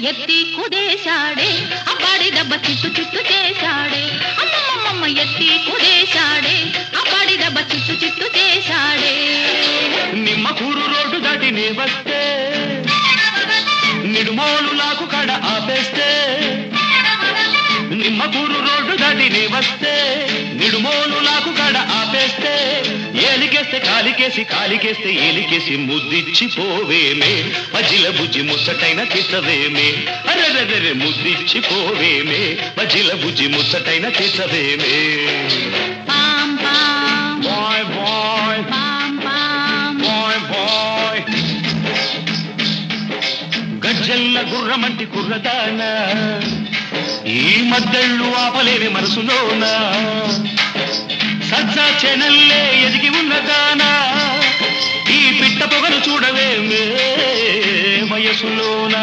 ఎత్తి కుదేశాడే అబ్బాడి దెబ్బ చిత్తు చిత్తు చేశాడే అమ్మమ్మమ్మ ఎత్తి కుదేశాడే అబ్బాడి దెబ్బ చిత్తు చిత్తు చేశాడే నిమ్మకూరు రోడ్డు దాటి నీ వస్తే నిడుమోలు లాకు కడ ఆపేస్తే నిమ్మకూరు రోడ్డు దాటి నీ వస్తే నిడుమోలు లాకు కడ ఆపేస్తే ఏలికేస్తే కాలికేసి కాలికేస్తే ఏలికేసి ముద్దిచ్చి పోవేమే మజిల బుజ్జి ముచ్చటైన తీసవేమే అరెరెరె ముద్దిచ్చి పోవేమే మజిల బుజ్జి ముచ్చటైన తీసవేమే పాం పాం బాయ్ బాయ్ పాం పాం బాయ్ బాయ్ గజ్జల్ల గుర్రమంటి కుర్రదాన ఈ మద్దళ్ళు ఆపలేని మనసులోన సజ్జా చెనల్లే ఎదిగి ఉన్నదానా ఈ పిట్ట పొగను చూడవేమే వయసులోనా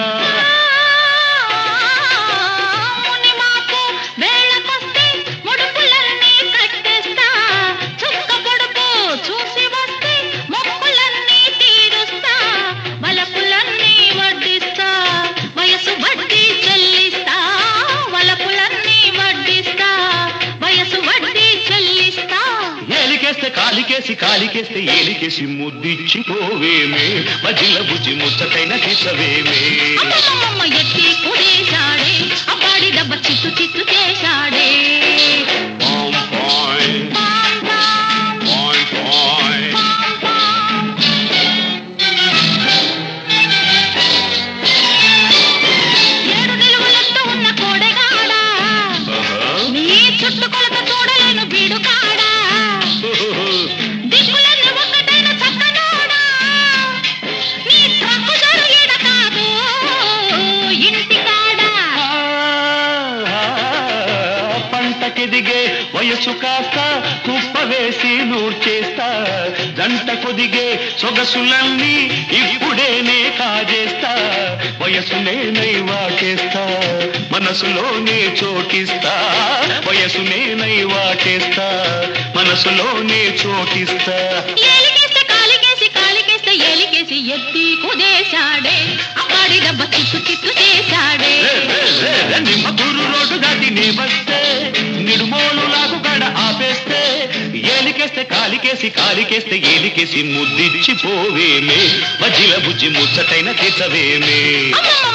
మునిమాపు వేళకొస్తే ముడుపులన్నీ కట్టేస్తా చుక్క పొడుపు చూసి వస్తే మొక్కులన్నీ తీరుస్తా వలపులన్నీ వడ్డిస్తా వయసు వడ్డీ చెల్లిస్తా వలపులన్నీ వడ్డిస్తా వయసు వడ్డీ చెల్లిస్తా ఏలికేస్తే కాలికేసి కాలికేస్తే ఏలికేసి ముద్దిచ్చి పోవేమే మజిల బుజ్జి ముచ్చటైన తీసవేమే అమ్మమ్మమ్మ ఎత్తి కుదేశాడే అబ్బాడి దెబ్బ చిత్తు చిత్తు చేశాడే పాం పాయ్ పాం పాం పాయ్ పాయ్ పాం పాం ఏడు నిలువలెత్తు ఉన్న కోడెగాడా నీ చుట్టుకొలత చూడలేను బీడుకాడా దిక్కులన్నీ ఒక్కటైన చక్కనోడా నీ ట్రక్కు జరుగిన కాదు ఇంటికాడా పంటకెదిగే వయసు కాస్త కుప్ప వేసి నూర్చేస్తా జంట కొదిగే సొగసులన్నీ ఇప్పుడేనే కాజేస్తా వయసునే వాటేస్తా మనసులోనే చోటిస్తా వయసునే వాటేస్తా మనసులోనే చోటిస్తా ఏలికేస్తే కాలికేసి కాలికేస్తే ఏలికేసి ఎత్తి కుదేశాడే అబ్బాడి దెబ్బ చిత్తు చిత్తు చేశాడే నిమ్మ గురు రోడ్డు దాటి నీ వస్తే నిడుమోలు లాగు గడ ఆపేస్తే ఏలికేస్తే కాలికేసి కాలికేస్తే ఏలికేసి ముద్దిచ్చి పోవేమే మధ్యల బుజ్జి ముచ్చటైన తీసవేమే అమ్మమ్మ